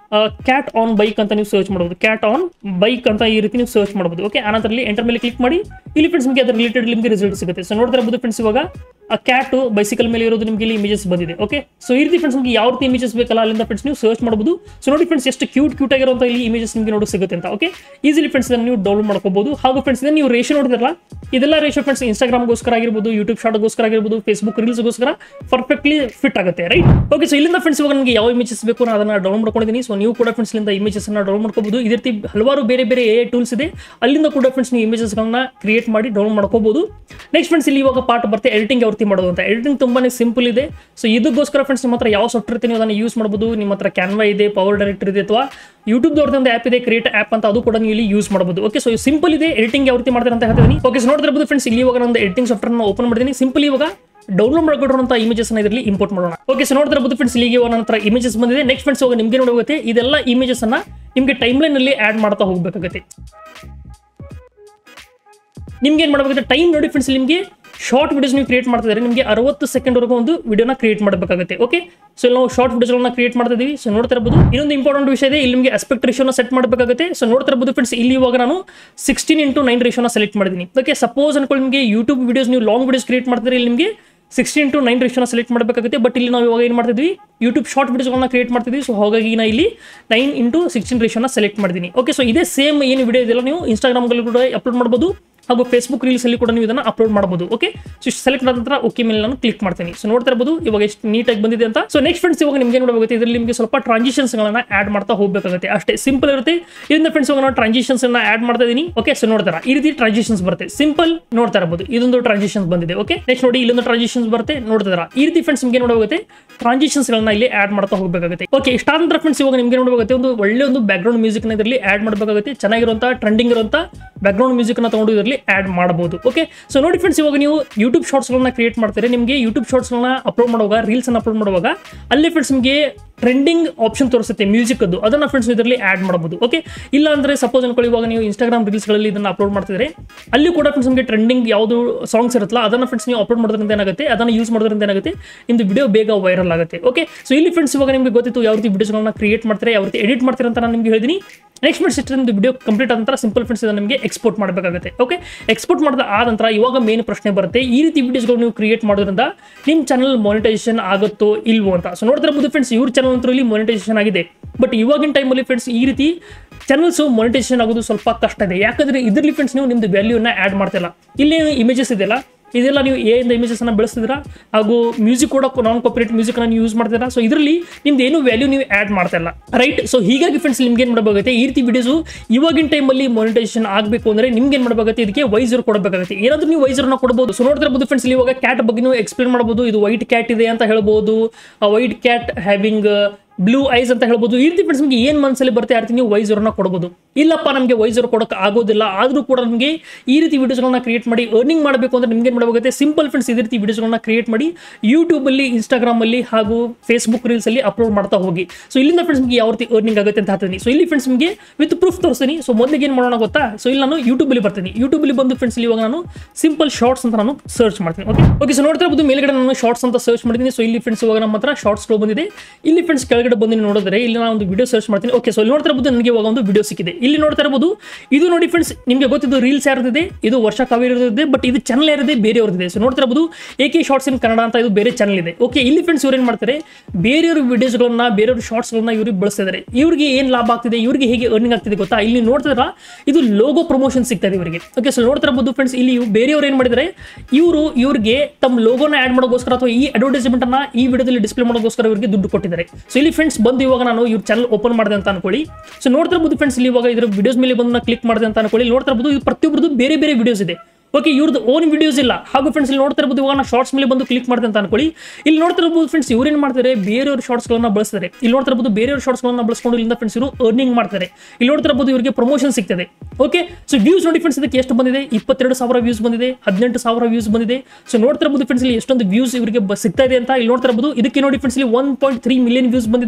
ಕ್ಯಾಟ್ ಆನ್ ಬೈಕ್ ಅಂತ ನೀವು ಸರ್ಚ್ ಮಾಡಬಹುದು ಕ್ಯಾಟ್ ಆನ್ ಬೈಕ್ ಅಂತ ಈ ರೀತಿ ನೀವು ಸರ್ಚ್ ಮಾಡಬಹುದು ಓಕೆ ಆನಂತರ ಇಲ್ಲಿ ಎಂಟರ್ ಮೇಲೆ ಕ್ಲಿಕ್ ಮಾಡಿ ಇಲ್ಲಿ ಫ್ರೆಂಡ್ಸ್ ನಿಮಗೆ ಅದ್ರ ರಿಲೇಟೆಡ್ ನಿಮಗೆ ರಿಸಲ್ಟ್ ಸಿಗುತ್ತೆ ಸೊ ನೋಡ್ತಾ ಇರಬಹುದು ಫ್ರೆಂಡ್ಸ್ ಇವಾಗ ಆ ಕ್ಯಾಟ್ ಬೈಸಿಕಲ್ ಮೇಲೆ ಇರೋದು ನಿಮಗೆ ಇಲ್ಲಿ ಇಮೇಜಸ್ ಬಂದಿದೆ ಓಕೆ ಸೊ ಈ ರೀತಿ ಫ್ರೆಂಡ್ಸ್ ನಿಮಗೆ ಯಾವ ರೀತಿ ಇಮೇಜಸ್ ಬೇಕಲ್ಲ ಅಲ್ಲಿಂದ ಫ್ರೆಂಡ್ಸ್ ನೀವು ಸರ್ಚ್ ಮಾಡಬಹುದು ಸೊ ನೋಡಿ ಫ್ರೆಂಡ್ಸ್ ಎಷ್ಟು ಕ್ಯೂಟ್ ಕ್ಯೂಟ್ ಆಗಿರುವಂತ ಇಲ್ಲಿ ಇಮೇಜಸ್ ನಿಮಗೆ ನೋಡಿ ಸಿಗುತ್ತೆ ಅಂತ ಓಕೆ ಈಸಿಲಿ ಫ್ರೆಂಡ್ಸ್ ಇದನ್ನು ನೀವು ಡೌನ್ಲೋಡ್ ಮಾಡ್ಕೋಬಹುದು ಹಾಗೂ ಫ್ರೆಂಡ್ಸ್ ಇದನ್ನು ನೀವು ರೇಷೋ ನೋಡಿದ್ರಲ್ಲ ಇದೆಲ್ಲ ರೇಷೋ ಫ್ರೆಂಡ್ಸ್ ಇನ್ಸ್ಟಾಗ್ರಾಮ್ಗೋಸ್ಕರ ಆಗಿರ್ಬೋದು ಯೂಟ್ಯೂಬ್ ಶಾರ್ಟ್ಗೋಸ್ಕರ ಆಗಿರ್ಬೋದು ಫೇಸ್ಬುಕ್ ರೀಲ್ಸ್ಗೋಸ್ಕರ ಪರ್ಫೆಕ್ಟ್ಲಿ ಫಿಟ್ ಆಗುತ್ತೆ ರೈಟ್ ಓಕೆ ಸೊ ಇಲ್ಲಿಂದ ಫ್ರೆಂಡ್ಸ್ ಇವಾಗ ನನಗೆ ಯಾವ ಇಮೇಜಸ್ ಬೇಕು ನಾನು ಅದನ್ನ ಡೌನ್ಲೋಡ್ ಮಾಡ್ಕೊಂಡಿದ್ದೀನಿ ಸೊ ನೀವು ಕೂಡ ಫ್ರೆಂಡ್ಸ್ ಇಲ್ಲಿಂದ ಇಮೇಜಸ್ ಅನ್ನ ಡೌನ್ಲೋಡ್ ಮಾಡ್ಕೋಬಹುದು ಇದೇ ರೀತಿ ಹಲವಾರು ಬೇರೆ ಬೇರೆ ಎ ಟೂಲ್ಸ್ ಇದೆ ಅಲ್ಲಿಂದ ಕೂಡ ಫ್ರೆಂಡ್ಸ್ ನೀವು images ಗಳನ್ನ ಕ್ರಿಯೇಟ್ ಮಾಡಿ ಡೌನ್ಲೋಡ್ ಮಾಡ್ಕೋಬಹುದು ನೆಕ್ಸ್ಟ್ ಫ್ರೆಂಡ್ಸ್ ಇಲ್ಲಿ ಇವಾಗ ಪಾರ್ಟ್ ಬರುತ್ತೆ ಎಡಿಟಿಂಗ್ ಯಾವ ರೀತಿ ಮಾಡೋದು ಅಂತ ಎಡಿಟಿಂಗ್ ತುಂಬಾನೇ ಸಿಂಪಲ್ ಇದೆ ಸೊ ಇದಕ್ಕೋಸ್ಕರ ಫ್ರೆಂಡ್ಸ್ ನಿಮ್ಮ ಹತ್ರ ಯಾವ ಸಾಫ್ಟ್ವೇರ್ ಇದೆ ನೀವು ಅದನ್ನ ಯೂಸ್ ಮಾಡಬಹುದು ನಿಮ್ಮ ಹತ್ರ ಕ್ಯಾನ್ವಾ ಇದೆ ಪವರ್ ಡೈರೆಕ್ಟರ್ ಇದೆ ಅಥವಾ ಯೂಟ್ಯೂಬ್ ಒಂದು ಆ್ಯಪ್ ಇದೆ ಕ್ರಿಯೇಟ್ ಆ್ಯಪ್ ಅಂತ ಅದು ಕೂಡ ನೀವು ಇಲ್ಲಿ ಯೂಸ್ ಮಾಡಬಹುದು ಓಕೆ ಸೊ ಸಿಂಪಲ್ ಇದೆ ಎಡಿಟಿಂಗ್ ಯಾವ ರೀತಿ ಮಾಡ್ತಾರೆ ಅಂತ ಹೇಳ್ತೀನಿ ಓಕೆ ಸೊ ನೋಡ್ತಿರ್ಬೋದು ಫ್ರೆಂಡ್ಸ್ ಇಲ್ಲಿ ಇವಾಗ ನಾನು ಎಡಿಟಿಂಗ್ ಸಾಫ್ಟ್ವೇರ್ ಓಪನ್ ಮಾಡಿದ್ದೀನಿ ಸಿಂಪಲ್ ಇವಾಗ ಡೌನ್ಲೋಡ್ ಮಾಡ್ಕೊಂಡಿರುವಂಥ ಇಮೇಜಸ್ ಇದರಲ್ಲಿ ಇಂಪೋರ್ಟ್ ಮಾಡೋಣ ಓಕೆ ಸೊ ನೋಡ್ತಿರ್ಬೋದು ಫ್ರೆಂಡ್ಸ್ ಇಲ್ಲಿಗೆ ನನ್ನ ಹತ್ರ ಇಮೇಜಸ್ ಬಂದಿದೆ ನೆಕ್ಸ್ಟ್ ಫ್ರೆಂಡ್ಸ್ ಇವಾಗ ನಿಮಗೆ ನೋಡೋಗುತ್ತೆ ಇದೆಲ್ಲ ಇಮೇಜಸ್ ಅನ್ನ ನಿಮಗೆ ಟೈಮ್ ಲೈನ್ ಅಲ್ಲಿ ಆಡ್ ಮಾಡ್ತಾ ಹೋಗಬೇಕಾಗುತ್ತೆ ನಿಮ್ಗೆ ಏನು ಮಾಡಬೇಕಾಗುತ್ತೆ ಟೈಮ್ ನೋಡಿ ಫ್ರೆಂಡ್ಸ್ ನಿಮಗೆ ಶಾರ್ಟ್ ವಿಡಿಯೋಸ್ ನೀವು ಕ್ರಿಯೇಟ್ ಮಾಡ್ತಿದ್ದಾರೆ ನಿಮಗೆ ಅರವತ್ತು ಸೆಕೆಂಡ್ವರೆಗೂ ಒಂದು ವಿಡಿಯೋನ ಕ್ರಿಯೇಟ್ ಮಾಡಬೇಕಾಗುತ್ತೆ ಓಕೆ ಸೊ ಇಲ್ಲಿ ನಾವು ಶಾರ್ಟ್ ವಿಡಿಯೋಸ್ಗಳನ್ನ ಕ್ರಿಯೇಟ್ ಮಾಡ್ತಾ ಇದೀವಿ ಸೊ ನೋಡ್ತಾ ಇರಬಹುದು ಇನ್ನೊಂದು ಇಂಪಾರ್ಟೆಂಟ್ ವಿಷಯ ಇದೆ ಇಲ್ಲಿ ನಿಮಗೆ ಅಸ್ಪೆಕ್ಟ್ ರೇಷೋನ ಸೆಟ್ ಮಾಡಬೇಕಾಗುತ್ತೆ ಸೊ ನೋಡ್ತಾ ಇರಬಹುದು ಫ್ರೆಂಡ್ಸ್ ಇಲ್ಲಿ ಇವಾಗ ನಾನು ಸಿಕ್ಸ್ಟೀನ್ ಇಂಟು ನೈನ್ ರೇಷೋನ ಸೆಲೆಕ್ಟ್ ಮಾಡಿದ್ದೀನಿ ಓಕೆ ಸಪೋಸ್ ಅನ್ಕೊಳ್ಳಿ ನಿಮಗೆ ಯೂಟ್ಯೂಬ್ ವಿಡಿಯೋಸ್ ನೀವು ಲಾಂಗ್ ವಿಡಿಯೋಸ್ ಕ್ರಿಯೇಟ್ ಮಾಡ್ತಿದ್ರೆ ಇಲ್ಲಿ ನಿಮಗೆ ಸಿಕ್ಸ್ಟೀನ್ ಟು ನೈನ್ ರೇಷೋನ ಸೆಲೆಕ್ಟ್ ಮಾಡಬೇಕಾಗುತ್ತೆ ಬಟ್ ಇಲ್ಲಿ ನಾವು ಇವಾಗ ಏನು ಮಾಡ್ತಿದ್ವಿ ಯೂಟ್ಯೂಬ್ ಶಾರ್ಟ್ ವಿಡಿಯೋಸ್ಗಳನ್ನ ಕ್ರಿಯೇಟ್ ಮಾಡ್ತಿದ್ವಿ ಸೊ ಹಾಗಾಗಿ ನಾ ಇಲ್ಲಿ ನೈನ್ ಇಂಟು ಸಿಕ್ಸ್ಟೀನ್ ರೇಷೋನ ಸೆಲೆಕ್ಟ್ ಮಾಡಿದ್ದೀನಿ ಓಕೆ ಸೊ ಇದೇ ಸೇಮ್ ಏನು ವಿಡಿಯೋ ಇದೆಲ್ಲ ನೀವು ಇನ್ಸ್ಟಾಗ್ರಾಮ್ಗಳಲ್ಲಿ ಕೂಡ ಅಪ್ಲೋಡ್ ಮಾಡ್ಬೋದು ಹಾಗೂ ಫೇಸ್ಬುಕ್ ರೀಲ್ಸ್ ಅಲ್ಲಿ ಕೂಡ ನೀವು ಇದನ್ನ ಅಪ್ಲೋಡ್ ಮಾಡಬಹುದು ಓಕೆ ಸೊ ಇಷ್ಟು ಸೆಲೆಕ್ಟ್ ಆದ ನಂತರ ಓಕೆ ಮೇಲೆ ನಾನು ಕ್ಲಿಕ್ ಮಾಡ್ತೀನಿ ಸೊ ನೋಡ್ತಾ ಇರಬಹುದು ಇವಾಗ ಎಷ್ಟು ನೀಟಾಗಿ ಬಂದಿದೆ ಅಂತ ಸೊ ನೆಕ್ಸ್ಟ್ ಫ್ರೆಂಡ್ಸ್ ಇವಾಗ ನಿಮಗೆ ನೋಡಬೇಕಾಗುತ್ತೆ ಇದರಲ್ಲಿ ನಿಮಗೆ ಸ್ವಲ್ಪ ಟ್ರಾನ್ಸಿಷನ್ಸ್ ಗಳನ್ನ ಆಡ್ ಮಾಡ್ತಾ ಹೋಗಬೇಕಾಗುತ್ತೆ ಅಷ್ಟೇ ಸಿಂಪಲ್ ಇರುತ್ತೆ ಇದರಿಂದ ಫ್ರೆಂಡ್ಸ್ ಇವಾಗ ನಾನು ಟ್ರಾನ್ಸಿಷನ್ಸ್ ಅನ್ನ ಆಡ್ ಮಾಡ್ತಾ ಇದೀನಿ ಓಕೆ ಸೊ ನೋಡ್ತಾರ ಈ ರೀತಿ ಟ್ರಾನ್ಸಿಷನ್ಸ್ ಬರುತ್ತೆ ಸಿಂಪಲ್ ನೋಡ್ತಾ ಇರಬಹುದು ಇದೊಂದು ಟ್ರಾನ್ಸಿಷನ್ಸ್ ಬಂದಿದೆ ಓಕೆ ನೆಕ್ಸ್ಟ್ ನೋಡಿ ಇಲ್ಲೊಂದು ಟ್ರಾನ್ಸಿಷನ್ಸ್ ಬರುತ್ತೆ ನೋಡ್ತಾ ಈ ರೀತಿ ಫ್ರೆಂಡ್ಸ್ ನಿಮಗೆ ನೋಡಬೇಕಾಗುತ್ತೆ ಟ್ರಾನ್ಸಿಷನ್ಸ್ ಗಳನ್ನ ಇಲ್ಲಿ ಆಡ್ ಮಾಡ್ತಾ ಹೋಗಬೇಕಾಗುತ್ತೆ ಓಕೆ ಇಷ್ಟಾದ ನಂತರ ಫ್ರೆಂಡ್ಸ್ ಇವಾಗ ನಿಮಗೆ ನೋಡಬೇಕಾಗುತ್ತೆ ಒಂದು ಒಳ್ಳೆ ಒಂದು ಬ್ಯಾಕ್ ಗ್ರೌಂಡ್ ಮ್ಯೂಸಿಕ್ ನ ಇದರಲ್ಲಿ ಆಡ್ ಮಾಡಬೇಕಾಗುತ್ತೆ ಚೆನ್ನಾಗಿರುವಂತ ಟ್ರೆಂಡಿಂಗ್ ಇರುವಂತ ಬ್ಯಾಕ್ ಗ್ರೌಂಡ್ ಮ್ಯೂಸಿಕ್ ನ ತಗೊಂಡು ಇದರಲ್ಲಿ ಆಡ್ ಮಾಡಬಹುದು ಓಕೆ ಸೊ ನೋಡಿ ಫ್ರೆಂಡ್ಸ್ ಇವಾಗ ನೀವು ಯೂಟ್ಯೂಬ್ ಶಾರ್ಟ್ಸ್ ಗಳನ್ನ ಕ್ರಿಯೇಟ್ ಮಾಡ್ತಾರೆ ನಿಮಗೆ ಯೂಟ್ಯೂಬ್ ಶಾರ್ಟ್ಸ್ ಗಳನ್ನ ಅಪ್ಲೋಡ್ ಮಾಡುವಾಗ ರೀಲ್ಸ್ ಅನ್ನ ಅಪ್ಲೋಡ್ ಮಾಡುವಾಗ ಅಲ್ಲಿ ಫ್ರೆಂಡ್ಸ್ ನಿಮಗೆ ಟ್ರೆಂಡಿಂಗ್ ಆಪ್ಷನ್ ತೋರಿಸುತ್ತೆ ಮ್ಯೂಸಿಕ್ ಅದು ಅದನ್ನ ಫ್ರೆಂಡ್ಸ್ ಇದರಲ್ಲಿ ಆಡ್ ಮಾಡಬಹುದು ಓಕೆ ಇಲ್ಲ ಅಂದ್ರೆ ಸಪೋಸ್ ಅನ್ಕೊಳ್ಳಿ ಇವಾಗ ನೀವು ಇನ್ಸ್ಟಾಗ್ರಾಮ್ ರೀಲ್ಸ್ ಗಳಲ್ಲಿ ಇದನ್ನ ಅಪ್ಲೋಡ್ ಮಾಡ್ತಿದ್ರೆ ಅಲ್ಲಿ ಕೂಡ ಫ್ರೆಂಡ್ಸ್ ನಿಮಗೆ ಟ್ರೆಂಡಿಂಗ್ ಯಾವುದು ಸಾಂಗ್ಸ್ ಇರುತ್ತಲ್ಲ ಅದನ್ನ ಫ್ರೆಂಡ್ಸ್ ನೀವು ಅಪ್ಲೋಡ್ ಮಾಡೋದ್ರಿಂದ ಏನಾಗುತ್ತೆ ಅದನ್ನ ಯೂಸ್ ಮಾಡೋದ್ರಿಂದ ಏನಾಗುತ್ತೆ ನಿಮ್ದು ವಿಡಿಯೋ ಬೇಗ ವೈರಲ್ ಆಗುತ್ತೆ ಓಕೆ ಸೊ ಇಲ್ಲಿ ಫ್ರೆಂಡ್ಸ್ ಇವಾಗ ನಿಮಗೆ ಗೊತ್ತಿತ್ತು ಯಾವ ರೀತಿ ವಿಡಿಯೋಸ್ಗಳನ್ನ ಕ್ರಿಯೇಟ್ ಮಾಡ್ತಾರೆ ಯಾವ ರೀತಿ ಎಡಿಟ್ ಮಾಡ್ತಾರೆ ಅಂತ ನಾನು ನಿಮಗೆ ಹೇಳಿದ್ದೀನಿ ನೆಕ್ಸ್ಟ್ ಫ್ರೆಂಡ್ಸ್ ಇಷ್ಟು ನಿಮ್ದು ವಿಡಿಯೋ ಕಂಪ್ಲೀಟ್ ಆದ ನಂತರ ಸಿಂಪಲ್ ಫ್ರೆಂಡ್ಸ್ ಇದನ್ನು ನಿಮಗೆ ಎಕ್ಸ್ಪೋರ್ಟ್ ಮಾಡಬೇಕಾಗುತ್ತೆ ಓಕೆ ಎಕ್ಸ್ಪೋರ್ಟ್ ಮಾಡಿದ ಆದ ನಂತರ ಇವಾಗ ಮೇನ್ ಪ್ರಶ್ನೆ ಬರುತ್ತೆ ಈ ರೀತಿ ವಿಡಿಯೋಸ್ಗಳು ನೀವು ಕ್ರಿಯೇಟ್ ಮಾಡೋದ್ರಿಂದ ನಿಮ್ಮ ಚಾನಲ್ ಮಾನಿಟೈಸೇಷನ್ ಆಗುತ್ತೋ ಇಲ್ವೋ ಅಂತ ಸೊ ನೋಡ್ತಾ ಇರ್ಬೋದು ಫ್ರೆಂಡ್ಸ್ ಇವ್ರ ಚಾನಲ್ ಅಂತೂ ಇಲ್ಲಿ ಮಾನಿಟೈಸೇಷನ್ ಆಗಿದೆ ಬಟ್ ಇವಾಗಿನ ಟೈಮಲ್ಲಿ ಫ್ರೆಂಡ್ಸ್ ಈ ರೀತಿ ಚಾನಲ್ಸ್ ಮಾನಿಟೈಸೇಷನ್ ಆಗೋದು ಸ್ವಲ್ಪ ಕಷ್ಟ ಇದೆ ಯಾಕಂದ್ರೆ ಇದರಲ್ಲಿ ಫ್ರೆಂಡ್ಸ್ ನೀವು ನಿಮ್ದು ವ್ಯಾಲ್ಯೂನ ಆಡ್ ಮಾಡ್ತಿಲ್ಲ ಇಲ್ಲಿ ಇಮೇಜಸ್ ಇದೆಯಲ್ಲ ಇದೆಲ್ಲ ನೀವು ಎ ಇಂದ ಇಮೇಜಸ್ ಅನ್ನ ಬೆಳೆಸ್ತಿದ್ದೀರಾ ಹಾಗೂ ಮ್ಯೂಸಿಕ್ ಕೂಡ ನಾನ್ ಕಾಪರೇಟ್ ಮ್ಯೂಸಿಕ್ ಅನ್ನ ನೀವು ಯೂಸ್ ಮಾಡ್ತೀರಾ ಸೊ ಇದರಲ್ಲಿ ನಿಮ್ದು ಏನು ವ್ಯಾಲ್ಯೂ ನೀವು ಆಡ್ ಮಾಡ್ತಾ ಇಲ್ಲ ರೈಟ್ ಸೊ ಹೀಗಾಗಿ ಫ್ರೆಂಡ್ಸ್ ನಿಮ್ಗೆ ಏನು ಮಾಡಬೇಕಾಗುತ್ತೆ ಈ ರೀತಿ ವಿಡಿಯೋಸ್ ಇವಾಗಿನ ಟೈಮಲ್ಲಿ ಮಾನಿಟೈಸೇಷನ್ ಆಗಬೇಕು ಅಂದ್ರೆ ನಿಮ್ಗೆ ಏನು ಮಾಡಬೇಕಾಗುತ್ತೆ ಇದಕ್ಕೆ ವೈಸರ್ ಕೊಡಬೇಕಾಗುತ್ತೆ ಏನಾದ್ರೂ ನೀವು ವೈಸರ್ನ ಕೊಡಬಹುದು ಸೊ ನೋಡ್ತಾ ಇರ್ಬೋದು ಫ್ರೆಂಡ್ಸ್ ಇವಾಗ ಕ್ಯಾಟ್ ಬಗ್ಗೆ ನೀವು ಎಕ್ಸ್ಪ್ಲೇನ್ ಮಾಡಬಹುದು ಇದು ವೈಟ್ ಕ್ಯಾಟ್ ಇದೆ ಅಂತ ಹೇಳ್ಬೋದು white cat having blue eyes ಅಂತ ಹೇಳ್ಬೋದು ಈ ರೀತಿ ಫ್ರೆಂಡ್ಸ್ ನಿಮಗೆ ಏನು ಮನಸ್ಸಲ್ಲಿ ಬರುತ್ತೆ ಆ ರೀತಿ ನೀವು ವೈಸರ್ನ ಕೊಡಬಹುದು ಇಲ್ಲಪ್ಪ ನಮಗೆ ವೈಸರ್ ಕೊಡೋಕೆ ಆಗೋದಿಲ್ಲ ಆದರೂ ಕೂಡ ನಮಗೆ ಈ ರೀತಿ ವಿಡಿಯೋಸ್ಗಳನ್ನ ಕ್ರಿಯೇಟ್ ಮಾಡಿ ಅರ್ನಿಂಗ್ ಮಾಡಬೇಕು ಅಂದ್ರೆ ನಿಮ್ಗೆ ಏನು ಮಾಡಬೇಕಾಗುತ್ತೆ ಸಿಂಪಲ್ ಫ್ರೆಂಡ್ಸ್ ಇದೇ ರೀತಿ ವಿಡಿಯೋಸ್ಗಳನ್ನ ಕ್ರಿಯೇಟ್ ಮಾಡಿ ಯೂಟ್ಯೂಬಲ್ಲಿ ಇನ್ಸ್ಟಾಗ್ರಾಮಲ್ಲಿ ಹಾಗೂ ಫೇಸ್ಬುಕ್ ರೀಲ್ಸಲ್ಲಿ ಅಪ್ಲೋಡ್ ಮಾಡ್ತಾ ಹೋಗಿ ಸೊ ಇಲ್ಲಿಂದ ಫ್ರೆಂಡ್ಸ್ ನಿಮಗೆ ಯಾವ ರೀತಿ ಅರ್ನಿಂಗ್ ಆಗುತ್ತೆ ಅಂತ ಹೇಳ್ತೀನಿ ಸೊ ಇಲ್ಲಿ ಫ್ರೆಂಡ್ಸ್ ನಿಮಗೆ ವಿತ್ ಪ್ರೂಫ್ ತೋರಿಸ್ತೀನಿ ಸೊ ಮೊದಲಿಗೆ ಏನು ಮಾಡೋಣ ಗೊತ್ತಾ ಸೊ ಇಲ್ಲಿ ನಾನು ಯೂಟ್ಯೂಬಲ್ಲಿ ಬರ್ತೀನಿ ಯೂಟ್ಯೂಬಲ್ಲಿ ಬಂದು ಫ್ರೆಂಡ್ಸ್ ಇಲ್ಲಿ ಇವಾಗ ನಾನು ಸಿಂಪಲ್ ಶಾರ್ಟ್ಸ್ ಅಂತ ನಾನು ಸರ್ಚ್ ಮಾಡ್ತೀನಿ ಓಕೆ ಓಕೆ ಸೊ ನೋಡ್ತಾ ಇರ್ಬೋದು ಮೇಲ್ಗಡೆ ನಾನು ಶಾರ್ಟ್ಸ್ ಅಂತ ಸರ್ಚ್ ಮಾಡಿದ್ದೀನಿ ಸೊ ಇಲ್ಲಿ ಫ್ರೆಂಡ್ಸ್ ಇವಾಗ ನಮ್ಮ ಹತ್ರ ಶಾರ್ಟ್ಸ್ಗಳು ಬಂದಿದೆ ಇಲ್ಲಿ ಫ್ರೆಂಡ್ಸ್ ಕೆಳಗಡೆ ಬಂದು ನೀವು ನೋಡಿದ್ರೆ ಇಲ್ಲಿ ನಾನು ಒಂದು ವಿಡಿಯೋ ಸರ್ಚ್ ಮಾಡ್ತೀನಿ ಓಕೆ ಸೊ ಇಲ್ಲಿ ನೋಡ್ತಾ ಇರ್ಬೋದು ನನಗೆ ಇವಾಗ ಒಂದು ವಿಡಿಯೋ ಸಿಕ್ಕಿದೆ ಇಲ್ಲಿ ನೋಡ್ತಾ ಇರ್ಬೋದು ಇದು ನೋಡಿ ಫ್ರೆಂಡ್ಸ್ ನಿಮಗೆ ಗೊತ್ತಿದ್ದು ರೀಲ್ಸ್ ಯಾರ್ದಿದೆ ಇದು ವರ್ಷ ಕಾವೇರಿದೆ ಬಟ್ ಇದು ಚಾನಲ್ ಯಾರಿದೆ ಬೇರೆಯವ್ರದಿದೆ ಸೊ ನೋಡ್ತಾ ಇರ್ಬೋದು A K shorts in Kannada ಅಂತ ಇದು ಬೇರೆ ಚಾನಲ್ ಇದೆ ಓಕೆ ಇಲ್ಲಿ ಫ್ರೆಂಡ್ಸ್ ಇವ್ರು ಏನು ಮಾಡ್ತಾರೆ ಬೇರೆಯವ್ರ ವಿಡಿಯೋಸ್ಗಳನ್ನ ಬೇರೆಯವ್ರ ಶಾರ್ಟ್ಸ್ಗಳನ್ನ ಇವ್ರಿಗೆ ಬಳಸ್ತಿದ್ದಾರೆ ಇವ್ರಿಗೆ ಏನು ಲಾಭ ಆಗ್ತಿದೆ ಇವ್ರಿಗೆ ಹೇಗೆ ಅರ್ನಿಂಗ್ ಆಗ್ತಿದೆ ಗೊತ್ತಾ ಇಲ್ಲಿ ನೋಡ್ತಿದ್ರ ಇದು ಲೋಗೋ ಪ್ರಮೋಷನ್ ಸಿಗ್ತಾ ಇದೆ ಇವರಿಗೆ ಓಕೆ ಸೊ ನೋಡ್ತಾ ಇರ್ಬೋದು ಫ್ರೆಂಡ್ಸ್ ಇಲ್ಲಿ ಇವ್- ಬೇರೆಯವ್ರು ಏನು ಮಾಡಿದ್ದಾರೆ ಇವರು ಇವ್ರಿಗೆ ತಮ್ಮ ಲೋಗೋನ ಆಡ್ ಮಾಡೋಗೋಸ್ಕರ ಅಥವಾ ಈ ಅಡ್ವರ್ಟೈಸ್ಮೆಂಟ್ ಅನ್ನ ಈ ವಿಡಿಯೋದಲ್ಲಿ ಡಿಸ್ಪ್ಲೇ ಮಾಡೋಗೋಸ್ಕರ ಇವರಿಗೆ ದುಡ್ಡು ಕೊಟ್ಟಿದ್ದಾರೆ ಸೊ ಇಲ್ಲಿ ಫ್ರೆಂಡ್ಸ್ ಬಂದು ಇವಾಗ ನಾನು ಇವ್ರ ಚಾನಲ್ ಓಪನ್ ಮಾಡಿದೆ ಅಂತ ಅನ್ಕೊಳ್ಳಿ ಸೊ ನೋಡ್ತಾ ಇರ್ಬೋದು ಫ್ರೆಂಡ್ಸ್ ಇಲ್ಲಿ ಇವಾಗ ಇದ್ರ ವಿಡಿಯೋಸ್ ಮೇಲೆ ಬಂದು ಕ್ಲಿಕ್ ಮಾಡಿದೆ ಅಂತ ಅನ್ಕೊಳ್ಳಿ ನೋಡ್ತಾ ಇರ್ಬೋದು ಇದು ಪ್ರತಿಯೊಬ್ಬರದ್ದು ಬೇರೆ ಬೇರೆ ವಿಡಿಯೋಸ್ ಇದೆ ಓಕೆ ಇವ್ರದ್ದು ಓನ್ ವಿಡಿಯೋಸ್ ಇಲ್ಲ ಹಾಗೂ ಫ್ರೆಂಡ್ಸ್ ಇಲ್ಲಿ ನೋಡ್ತಾ ಇರ್ಬೋದು ಇವಾಗ ನಾನು ಶಾರ್ಟ್ಸ್ ಮೇಲೆ ಬಂದು ಕ್ಲಿಕ್ ಮಾಡಿದೆ ಅಂತ ಅನ್ಕೊಳ್ಳಿ ಇಲ್ಲಿ ನೋಡ್ತಾ ಇರ್ಬೋದು ಫ್ರೆಂಡ್ಸ್ ಇವ್ರು ಏನು ಮಾಡ್ತಾರೆ ಬೇರೆಯವ್ರ ಶಾರ್ಟ್ಸ್ಗಳನ್ನ ಬಳಸ್ತಾರೆ ಇಲ್ಲಿ ನೋಡ್ತಾ ಇರ್ಬೋದು ಬೇರೆಯವ್ರ ಶಾರ್ಟ್ಸ್ಗಳನ್ನ ಬಳಸ್ಕೊಂಡು ಇಲ್ಲಿಂದ ಫ್ರೆಂಡ್ಸ್ ಇವರು ಅರ್ನಿಂಗ್ ಮಾಡ್ತಾರೆ ಇಲ್ಲಿ ನೋಡ್ತಾ ಇರ್ಬೋದು ಇವರಿಗೆ ಪ್ರಮೋಷನ್ ಸಿಗ್ತದೆ ಓಕೆ ಸೊ ವ್ಯೂಸ್ ನೋಡಿ ಫ್ರೆಂಡ್ಸ್ ಇದಕ್ಕೆ ಎಷ್ಟು ಬಂದಿದೆ ಇಪ್ಪತ್ತೆರಡು ಸಾವಿರ ವ್ಯೂಸ್ ಬಂದಿದೆ ಹದಿನೆಂಟು ಸಾವಿರ ವ್ಯೂಸ್ ಬಂದಿದೆ ಸೊ ನೋಡ್ತಾ ಇರ್ಬೋದು ಫ್ರೆಂಡ್ಸ್ ಇಲ್ಲಿ ಎಷ್ಟೊಂದು ವ್ಯೂಸ್ ಇವರಿಗೆ ಬ- ಸಿಗ್ತಾ ಇದೆ ಅಂತ ಇಲ್ಲಿ ನೋಡ್ತಾ ಇರ್ಬೋದು ಇದಕ್ಕೆ ನೋಡಿ ಫ್ರೆಂಡ್ಸ್ ಇಲ್ಲಿ one point three million views ಬಂದಿದೆ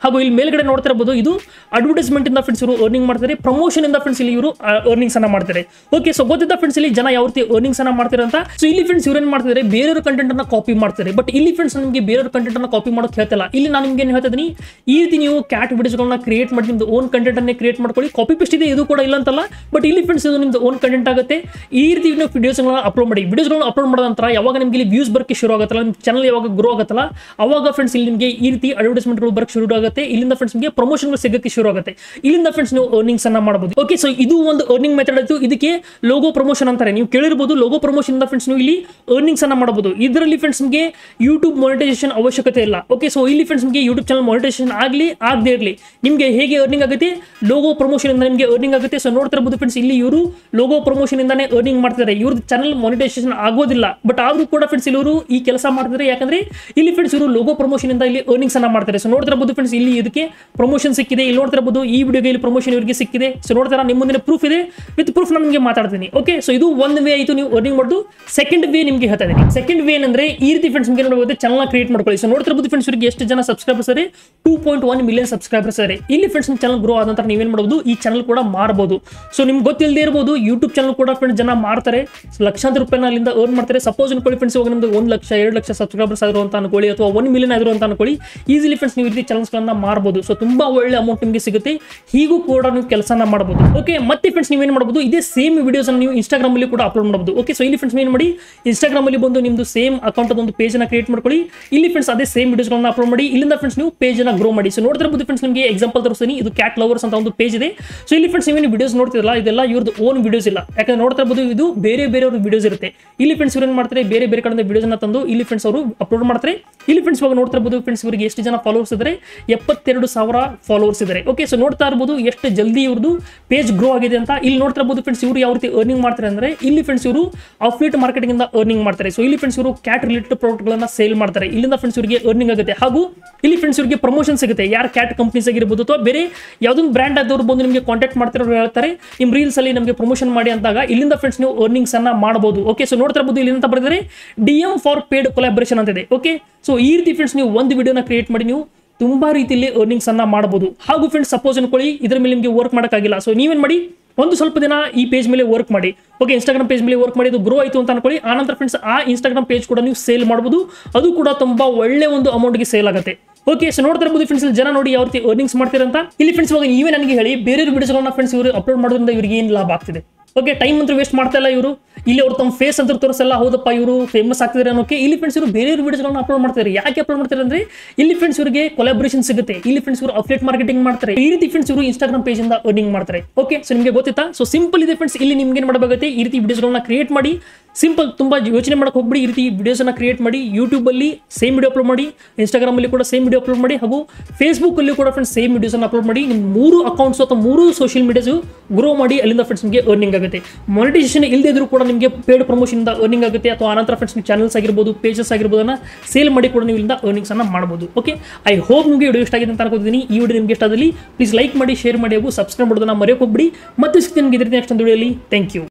ಹಾಗೂ ಇಲ್ಲಿ ಮೇಲ್ಗಡೆ ನೋಡ್ತಾ ಇರಬಹುದು ಇದು ಅಡ್ವರ್ಟೈಸ್ಮೆಂಟ್ ಇಂದ ಫ್ರೆಂಡ್ಸ್ ಇವರು ಅರ್ನಿಂಗ್ ಮಾಡ್ತಾರೆ ಪ್ರಮೋಷನ್ ಇಂದ ಫ್ರೆಂಡ್ಸ್ ಇಲ್ಲಿ ಇವರು ಅರ್ನಿಂಗ್ಸ್ ಅನ್ನ ಮಾಡ್ತಾರೆ ಓಕೆ ಸೊ ಗೊತ್ತಿದ್ದ ಫ್ರೆಂಡ್ಸ್ ಇಲ್ಲಿ ಜನ ಯಾವ ರೀತಿ ಅರ್ನಿಂಗ್ಸ್ ಅನ್ನ ಮಾಡ್ತಾರೆ ಅಂತ ಸೊ ಇಲ್ಲಿ ಫ್ರೆಂಡ್ಸ್ ಇವ್ರೇನ್ ಮಾಡ್ತಿದ್ದಾರೆ ಬೇರೆಯವ್ರ ಕಂಟೆಂಟ್ ಅನ್ನ ಕಾಪಿ ಮಾಡ್ತಾರೆ ಬಟ್ ಇಲ್ಲಿ ಫ್ರೆಂಡ್ಸ್ ನಿಮಗೆ ಬೇರೆಯವ್ರ ಕಂಟೆಂಟ್ ಅನ್ನ ಕಾಪಿ ಮಾಡೋಕೆ ಹೇಳ್ತಿಲ್ಲ ಇಲ್ಲಿ ನಾನು ನಿಮ್ಗೆ ಏನ್ ಹೇಳ್ತಾ ಇದೀನಿ ಈ ರೀತಿ ನೀವು ಕ್ಯಾಟ್ ವಿಡಿಯೋಸ್ಗಳನ್ನ ಕ್ರಿಯೇಟ್ ಮಾಡಿ ನಿಮ್ದು ಓನ್ ಕಂಟೆಂಟ್ ಅನ್ನೇ ಕ್ರಿಯೇಟ್ ಮಾಡ್ಕೊಳ್ಳಿ ಕಾಪಿ ಪೇಸ್ಟ್ ಇದೆ ಇದು ಕೂಡ ಇಲ್ಲ ಅಂತಲ್ಲ ಬಟ್ ಇಲ್ಲಿ ಫ್ರೆಂಡ್ಸ್ ಇದು ನಿಮ್ದು ಓನ್ ಕಂಟೆಂಟ್ ಆಗುತ್ತೆ ಈ ರೀತಿ ನೀವು ವಿಡಿಯೋಸ್ಗಳನ್ನ ಅಪ್ಲೋಡ್ ಮಾಡಿ ವಿಡಿಯೋಸ್ಗಳನ್ನ ಅಪ್ಲೋಡ್ ಮಾಡಿದ ನಂತರ ಯಾವಾಗ ನಿಮಗೆ ಇಲ್ಲಿ ವ್ಯೂಸ್ ಬರಕ್ಕೆ ಶುರು ಆಗುತ್ತಲ್ಲ ನಿಮ್ಮ ಚಾನಲ್ ಯಾವಾಗ ಗ್ರೋ ಆಗುತ್ತಲ್ಲ ಅವಾಗ ಫ್ರೆಂಡ್ಸ್ ಇಲ್ಲಿ ನಿಮಗೆ ಈ ರೀತಿ ಅಡ್ವರ್ಟೈಸ್ಮೆಂಟ್ಗಳು ಬರಕ್ಕೆ ಶುರು ಆಗುತ್ತೆ ಇಲ್ಲಿಂದ ಫ್ರೆಂಡ್ಸ್ ನಿಮಗೆ ಪ್ರಮೋಷನ್ಗಳು ಸಿಗಕ್ಕೆ ಶುರು ಆಗುತ್ತೆ ಇಲ್ಲಿಂದ ಫ್ರೆಂಡ್ಸ್ ನೀವು ಅರ್ನಿಂಗ್ಸ್ ಅನ್ನ ಮಾಡಬಹುದು ಓಕೆ ಸೊ ಇದು ಒಂದು ಅರ್ನಿಂಗ್ ಮೆಥಡ್ ಆಯ್ತು ಇದಕ್ಕೆ ಲೋಗೋ ಪ್ರಮೋಷನ್ ಅಂತಾರೆ ನೀವು ಕೇಳಿರ್ಬೋದು ಲೋಗೋ ಪ್ರಮೋಷನ್ ಇಂದ ಫ್ರೆಂಡ್ಸ್ ನೀವು ಇಲ್ಲಿ ಅರ್ನಿಂಗ್ಸ್ ಅನ್ನ ಮಾಡಬಹುದು ಇದರಲ್ಲಿ ಫ್ರೆಂಡ್ಸ್ ನಿಮಗೆ ಯೂಟ್ಯೂಬ್ ಮಾನಿಟೈಸೇಷನ್ ಅವಶ್ಯಕತೆ ಇಲ್ಲ ಓಕೆ ಸೊ ಇಲ್ಲಿ ಫ್ರೆಂಡ್ಸ್ ನಿಮಗೆ ಯೂಟ್ಯೂಬ್ ಚಾನಲ್ ಮಾನಿಟೈಸೇಷನ್ ಆಗಲಿ ಆಗದೆ ಇರಲಿ ನಿಮಗೆ ಹೇಗೆ ಅರ್ನಿಂಗ್ ಆಗುತ್ತೆ ಲೋಗೋ ಪ್ರಮೋಷನ್ ಇಂದ ನಿಮಗೆ ಅರ್ನಿಂಗ್ ಆಗುತ್ತೆ ಸೊ ನೋಡ್ತಾ ಇರಬಹುದು ಫ್ರೆಂಡ್ಸ್ ಇಲ್ಲಿ ಇವರು ಲೋಗೋ ಪ್ರಮೋಷನ್ ಇಂದಾನೆ ಅರ್ನಿಂಗ್ ಮಾಡ್ತಿದ್ದಾರೆ ಇವ್ರದ್ದು ಚಾನಲ್ ಮಾನಿಟೈಸೇಷನ್ ಆಗೋದಿಲ್ಲ ಬಟ್ ಆದ್ರೂ ಕೂಡ ಫ್ರೆಂಡ್ಸ್ ಇಲ್ಲಿ ಇವರು ಈ ಕೆಲಸ ಮಾಡ್ತಿದ್ದಾರೆ ಯಾಕಂದ್ರೆ ಇಲ್ಲಿ ಫ್ರೆಂಡ್ಸ್ ಇವರು ಲೋಗೋ ಪ್ರಮೋಷನ್ ಇಂದ ಇಲ್ಲಿ ಅರ್ನಿಂಗ್ಸ್ ಅನ್ನ ಮಾಡ್ತಾರೆ ಸೊ ನೋಡ್ತಾ ಇರಬಹುದು ಫ್ರೆಂಡ್ಸ್ ಇಲ್ಲಿ ಇದಕ್ಕೆ ಪ್ರಮೋಷನ್ ಸಿಕ್ಕಿದೆ ಇಲ್ಲಿ ನೋಡ್ತಾ ಇರಬಹುದು ಈ ವಿಡಿಯೋಗೆ ಇಲ್ಲಿ ಪ್ರಮೋಷನ್ ಇವರಿಗೆ ಸಿಕ್ಕಿದೆ ಸೊ ನೋಡ್ತಾರ ನಿಮ್ಮ ಮುಂದೆ ಪ್ರೂಫ್ ಇದೆ ವಿತ್ ಪ್ರೂಫ್ ನಾನು ನಿಮಗೆ ಮಾತಾಡ್ತೀನಿ ಓಕೆ ಸೊ ಇದು ಒಂದು ವೇ ಆಯಿತು ನೀವು ಅರ್ನಿಂಗ್ ಮಾಡೋದು ಸೆಕೆಂಡ್ ವೇ ನಿಮಗೆ ಹೇಳ್ತಾ ಇದ್ದೀನಿ ಸೆಕೆಂಡ್ ವೇ ಏನಂದ್ರೆ ಈ ರೀತಿ ಫ್ರೆಂಡ್ಸ್ ನಿಮಗೆ ನೋಡಬಹುದು ಚಾನಲ್ ಕ್ರಿಯೇಟ್ ಮಾಡ್ಕೊಳ್ಳಿ ಸೊ ನೋಡ್ತಿರ್ಬೋದು ಫ್ರೆಂಡ್ಸ್ ಇವರಿಗೆ ಎಷ್ಟು ಜನ ಸಬ್ಸ್ಕ್ರೈಬರ್ಸ್ ಇದೆ two point one million subscribers ಇದೆ ಇಲ್ಲಿ ಫ್ರೆಂಡ್ಸ್ ನಿಮ್ಮ ಚಾನಲ್ ಗ್ರೋ ಆದ ನಂತರ ನೀವೇನು ಮಾಡಬಹುದು ಈ ಚಾನಲ್ ಕೂಡ ಮಾರಬಹುದು ಸೊ ನಿಮ್ಗೆ ಗೊತ್ತಿಲ್ಲದೆ ಇರಬಹುದು ಯೂಟ್ಯೂಬ್ ಚಾನಲ್ ಕೂಡ ಫ್ರೆಂಡ್ಸ್ ಜನ ಮಾರ್ತಾರೆ So, ಲಕ್ಷಾಂತರ ರೂಪಾಯಿನ ಅಲ್ಲಿಂದ ಅರ್ನ್ ಮಾಡ್ತಾರೆ ಸಪೋಸ್ ಅನ್ಕೊಳ್ಳಿ ಫ್ರೆಂಡ್ಸ್ ಇವಾಗ ನಿಮ್ದು ಒಂದು ಲಕ್ಷ ಎರಡು ಲಕ್ಷ ಸಬ್ಸ್ಕ್ರೈಬರ್ಸ್ ಆದ್ರು ಅಂತ ಅನ್ಕೊಳ್ಳಿ ಅಥವಾ ಒನ್ ಮಿಲಿಯನ್ ಆದ್ರು ಅಂತ ಅನ್ಕೊಳ್ಳಿ ಈಸಿಲಿ ಫ್ರೆಂಡ್ಸ್ ನೀವು ಈ ರೀತಿ ಚಾನಲ್ಸ್ಗಳನ್ನ ಮಾರಬಹುದು ಸೊ ತುಂಬಾ ಒಳ್ಳೆ ಅಮೌಂಟ್ ನಿಮಗೆ ಸಿಗುತ್ತೆ ಹೀಗೂ ಕೂಡ ನೀವು ಕೆಲಸನ ಮಾಡಬಹುದು ಓಕೆ ಮತ್ತೆ ಫ್ರೆಂಡ್ಸ್ ನೀವೇನು ಮಾಡಬಹುದು ಇದೇ ಸೇಮ್ ವಿಡಿಯೋಸ್ ನೀವು ಇನ್ಸ್ಟಾಗ್ರಾಮ್ ಅಲ್ಲಿ ಕೂಡ ಅಪ್ಲೋಡ್ ಮಾಡಬಹುದು ಓಕೆ ಸೊ ಇಲ್ಲಿ ಫ್ರೆಂಡ್ಸ್ ಏನು ಮಾಡಿ ಇನ್ಸ್ಟಾಗ್ರಾಮ್ ಅಲ್ಲಿ ಬಂದು ನಿಮ್ದು ಸೇಮ್ ಅಕೌಂಟ್ ಒಂದು ಪೇಜ್ ಅನ್ನ ಕ್ರಿಯೇಟ್ ಮಾಡ್ಕೊಳ್ಳಿ ಇಲ್ಲಿ ಫ್ರೆಂಡ್ಸ್ ಅದೇ ಸೇಮ್ ವಿಡಿಯೋಸ್ಗಳನ್ನ ಅಪ್ಲೋಡ್ ಮಾಡಿ ಇಲ್ಲಿಂದ ಫ್ರೆಂಡ್ಸ್ ನೀವು ಪೇಜ್ ಅನ್ನ ಗ್ರೋ ಮಾಡಿ ಸೊ ನೋಡ್ತಿರ್ಬೋದು ಫ್ರೆಂಡ್ಸ್ ನಿಮಗೆ ಎಕ್ಸಾಂಪಲ್ ತೋರಿಸ್ತೀನಿ ಇದು ಕ್ಯಾಟ್ ಲವರ್ಸ್ ಅಂತ ಒಂದು ಪೇಜ್ ಇದೆ ಸೊ ಇಲ್ಲಿ ಫ್ರೆಂಡ್ಸ್ ನೀವೇನು ವಿಡಿಯೋಸ್ ನೋಡ್ತಿರಲ್ಲ ಇದೆಲ್ಲ ಇವ್ರದ್ದು ಓನ್ ವಿಡಿಯೋಸ್ ಇಲ್ಲ ಯಾಕಂದ್ರೆ ನೋಡ್ತಾ ಇರ್ಬೋದು ಇದು ಬೇರೆ ಬೇರೆಯವ್ರ ವಿಡಿಯೋಸ್ ಇರುತ್ತೆ ಇಲ್ಲಿ ಫ್ರೆಂಡ್ಸ್ ಇವ್ರು ಏನು ಮಾಡ್ತಾರೆ ಬೇರೆ ಬೇರೆ ಕಡೆಯಿಂದ ವಿಡಿಯೋಸ್ ಅನ್ನ ತಂದು ಇಲ್ಲಿ ಫ್ರೆಂಡ್ಸ್ ಅವರು ಅಪ್ಲೋಡ್ ಮಾಡ್ತಾರೆ ಇಲ್ಲಿ ಫ್ರೆಂಡ್ಸ್ ಇವಾಗ ನೋಡ್ತಾ ಇರ್ಬೋದು ಫ್ರೆಂಡ್ಸ್ ಇವರಿಗೆ ಎಷ್ಟು ಜನ ಫಾಲೋವರ್ಸ್ ಇದ್ದಾರೆ ಎಪ್ಪತ್ತೆರಡು ಸಾವಿರ ಫಾಲೋವರ್ಸ್ ಇದ್ದಾರೆ ಓಕೆ ಸೊ ನೋಡ್ತಾ ಇರ್ಬೋದು ಎಷ್ಟು ಜಲ್ದಿ ಇವ್ರದ್ದು ಪೇಜ್ ಗ್ರೋ ಆಗಿದೆ ಅಂತ ಇಲ್ಲಿ ನೋಡ್ತಾ ಇರ್ಬೋದು ಫ್ರೆಂಡ್ಸ್ ಇವರು ಯಾವ ರೀತಿ ಅರ್ನಿಂಗ್ ಮಾಡ್ತಾರೆ ಅಂದ್ರೆ ಇಲ್ಲಿ ಫ್ರೆಂಡ್ಸ್ ಇವರು ಅಫ್ಲೇಟ್ ಮಾರ್ಕೆಟಿಂಗ್ ಇಂದ ಅರ್ನಿಂಗ್ ಮಾಡ್ತಾರೆ ಸೊ ಇಲ್ಲಿ ಫ್ರೆಂಡ್ಸ್ ಇವರು ಕ್ಯಾಟ್ ರಿಲೇಟೆಡ್ ಪ್ರಾಡಕ್ಟ್ಗಳನ್ನ ಸೇಲ್ ಮಾಡ್ತಾರೆ ಇಲ್ಲಿಂದ ಫ್ರೆಂಡ್ಸ್ ಇವರಿಗೆ ಅರ್ನಿಂಗ್ ಆಗುತ್ತೆ ಹಾಗೂ ಇಲ್ಲಿ ಫ್ರೆಂಡ್ಸ್ ಇವರಿಗೆ ಪ್ರಮೋಷನ್ ಸಿಗುತ್ತೆ ಯಾರು ಕ್ಯಾಟ್ ಕಂಪ್ನೀಸ್ ಆಗಿರ್ಬೋದು ಅಥವಾ ಬೇರೆ ಯಾವುದೊಂದು ಬ್ರ್ಯಾಂಡ್ ಆದವರು ಬಂದು ನಿಮಗೆ ಕಾಂಟ್ಯಾಕ್ಟ್ ಮಾಡ್ತಿರೋರು ಹೇಳ್ತಾರೆ ನಿಮ್ಮ ರೀಲ್ಸ್ ಅಲ್ಲಿ ನಮಗೆ ಪ್ರಮೋಷನ್ ಮಾಡಿ ಅಂದಾಗ ಇಲ್ಲಿಂದ ಫ್ರೆಂಡ್ಸ್ ನೀವು ಅರ್ನಿಂಗ್ಸ್ ಅನ್ನ ಮಾಡಬಹುದು ಓಕೆ ಸೊ ನೋಡ್ತಾ ಇರ್ಬೋದು ಇಲ್ಲಿ ಅಂತ ಬರೆದರೆ D M for paid collaboration ಅಂತ ಇದೆ ಓಕೆ ಸೊ ಈ ರೀತಿ ಫ್ರೆಂಡ್ಸ್ ನೀವು ಒಂದು ವಿಡಿಯೋನ ಕ್ರಿಯೇಟ್ ಮಾಡಿ ನೀವು ತುಂಬಾ ರೀತಿಯಲ್ಲಿ ಅರ್ನಿಂಗ್ಸ್ ಅನ್ನ ಮಾಡಬಹುದು ಹಾಗೂ ಫ್ರೆಂಡ್ಸ್ ಸಪೋಸ್ ಅನ್ಕೊಳ್ಳಿ ಇದ್ರ ಮೇಲೆ ನಿಮಗೆ ವರ್ಕ್ ಮಾಡೋಕ್ಕಾಗಿಲ್ಲ ಸೊ ನೀವೇನ್ ಮಾಡಿ ಒಂದು ಸ್ವಲ್ಪ ದಿನ ಈ ಪೇಜ್ ಮೇಲೆ ವರ್ಕ್ ಮಾಡಿ ಓಕೆ ಇನ್ಸ್ಟಾಗ್ರಾಮ್ ಪೇಜ್ ಮೇಲೆ ವರ್ಕ್ ಮಾಡಿ ಅದು ಗ್ರೋ ಆಯಿತು ಅಂತ ಅನ್ಕೊಳ್ಳಿ ಆನಂತರ ಫ್ರೆಂಡ್ಸ್ ಆ ಇನ್ಸ್ಟಾಗ್ರಾಮ್ ಪೇಜ್ ಕೂಡ ನೀವು ಸೇಲ್ ಮಾಡ್ಬೋದು ಅದು ಕೂಡ ತುಂಬಾ ಒಳ್ಳೆ ಒಂದು ಅಮೌಂಟ್ಗೆ ಸೇಲ್ ಆಗುತ್ತೆ ಓಕೆ ಸೊ ನೋಡ್ತಾ ಇರ್ಬೋದು ಫ್ರೆಂಡ್ಸ್ ಜನ ನೋಡಿ ಯಾವ ರೀತಿ ಅರ್ನಿಂಗ್ಸ್ ಮಾಡ್ತೀರಂತ ಇಲ್ಲಿ ಫ್ರೆಂಡ್ಸ್ ಇವಾಗ ನೀವೇ ನನಗೆ ಹೇಳಿ ಬೇರೆ ವಿಡಿಯೋಸ್ಗಳನ್ನ ಫ್ರೆಂಡ್ಸ್ ಇವರು ಅಪ್ಲೋಡ್ ಮಾಡೋದ್ರಿಂದ ಇವ್ರಿಗೆ ಏನು ಲಾಭ ಆಗ್ತಿದೆ ಓಕೆ ಟೈಮ್ ಅಂತೂ ವೇಸ್ಟ್ ಮಾಡ್ತಾ ಇಲ್ಲ ಇವರು ಇಲ್ಲಿ ಅವ್ರು ತಮ್ಮ ಫೇಸ್ ಅಂತ ತೋರಿಸಲ್ಲ ಹೌದಪ್ಪ ಇವರು ಫೇಮಸ್ ಆಗ್ತಿದ್ದಾರೆ ಅನ್ನೋಕೆ ಇಲ್ಲಿ ಫ್ರೆಂಡ್ಸ್ ಇವರು ಬೇರೆ ವಿಡಿಯೋಸ್ಗಳನ್ನ ಅಪ್ಲೋಡ್ ಮಾಡ್ತಾರೆ ಯಾಕೆ ಅಪ್ಲೋಡ್ ಮಾಡ್ತಾರೆ ಅಂದ್ರೆ ಇಲ್ಲಿ ಫ್ರೆಂಡ್ಸ್ ಇವರಿಗೆ ಕೊಲಾಬ್ರೇಷನ್ ಸಿಗುತ್ತೆ ಇಲ್ಲಿ ಫ್ರೆಂಡ್ಸ್ ಇವರು ಅಪ್ಡೇಟ್ ಮಾರ್ಕೆಟಿಂಗ್ ಮಾಡ್ತಾರೆ ಈ ರೀತಿ ಫ್ರೆಂಡ್ಸ್ ಇವರು ಇನ್ಸ್ಟಾಗ್ರಾಮ್ ಪೇಜ್ ಇಂದ ಅರ್ನಿಂಗ್ ಮಾಡ್ತಾರೆ ಓಕೆ ಸೊ ನಿಮಗೆ ಗೊತ್ತಿತ್ತಾ ಸೊ ಸಿಂಪಲ್ ಇದೆ ಫ್ರೆಂಡ್ಸ್ ಇಲ್ಲಿ ನಿಮ್ಗೆ ಏನು ಮಾಡಬೇಕಾಗುತ್ತೆ ಈ ರೀತಿ ವಿಡಿಯೋಸ್ಗಳನ್ನ ಕ್ರಿಯೇಟ್ ಮಾಡಿ ಸಿಂಪಲ್ ತುಂಬಾ ಯೋಚನೆ ಮಾಡಕ್ಕೆ ಹೋಗ್ಬಿಡಿ ಈ ರೀತಿ ವಿಡಿಯೋಸ್ ಅನ್ನ ಕ್ರಿಯೇಟ್ ಮಾಡಿ ಯೂಟ್ಯೂಬ್ ಅಲ್ಲಿ ಸೇಮ್ ವಿಡಿಯೋ ಅಪ್ಲೋಡ್ ಮಾಡಿ ಇನ್ಸ್ಟಾಗ್ರಾಮ್ ಅಲ್ಲಿ ಕೂಡ ಸೇಮ್ ವಿಡಿಯೋ ಅಪ್ಲೋಡ್ ಮಾಡಿ ಹಾಗೂ ಫೇಸ್ಬುಕ್ ಅಲ್ಲಿ ಕೂಡ ಫ್ರೆಂಡ್ಸ್ ಸೇಮ್ ವಿಡಿಯೋಸ್ ಅನ್ನ ಅಪ್ಲೋಡ್ ಮಾಡಿ ನಿಮ್ಮ ಮೂರು ಅಕೌಂಟ್ಸ್ ಅಥವಾ ಮೂರು ಸೋಷಿಯಲ್ ಮೀಡಿಯಾಸ್ ಗ್ರೋ ಮಾಡಿ ಅಲ್ಲಿಂದ ಫ್ರೆಂಡ್ಸ್ ನಿಮಗೆ ಅರ್ನಿಂಗ್ ಆಗುತ್ತೆ ಮಾನಿಟೈಸೇಷನ್ ಇಲ್ಲದೆ ಇದ್ರೂ ಕೂಡ ನಿಮಗೆ ಪೇಡ್ ಪ್ರಮೋಷನ್ ಇಂದ ಅರ್ನಿಂಗ್ ಆಗುತ್ತೆ ಅಥವಾ ಆನಂತರ ಫ್ರೆಂಡ್ಸ್ ನೀವು ಚಾನಲ್ಸ್ ಆಗಿರ್ಬೋದು ಪೇಜಸ್ ಆಗಿರ್ಬೋದನ್ನ ಸೇಲ್ ಮಾಡಿ ಕೂಡ ನೀವು ಇಲ್ಲಿಂದ ಅರ್ನಿಂಗ್ಸ್ ಅನ್ನ ಮಾಡಬಹುದು ಓಕೆ ಐ ಹೋಪ್ ನಿಮಗೆ ವಿಡಿಯೋ ಇಷ್ಟ ಆಗಿದೆ ಅಂತ ಅನ್ಕೋತೀನಿ ಈ ವಿಡಿಯೋ ನಿಮಗೆ ಇಷ್ಟ ಆದಲ್ಲಿ ಪ್ಲೀಸ್ ಲೈಕ್ ಮಾಡಿ ಶೇರ್ ಮಾಡಿ ಹಾಗೂ ಸಬ್ಸ್ಕ್ರೈಬ್ ಮಾಡೋದನ್ನ ಮರೆಯೋಕೆ ಹೋಗ್ಬಿಡಿ ಮತ್ತೆ ಸಿಗ್ತೀನಿ ನಿಮಗೆ ಇದ್ರ ನೆಕ್ಸ್ಟ್ ಒಂದು ವಿಡಿಯೋಲಿ ಥ್ಯಾಂಕ್ ಯು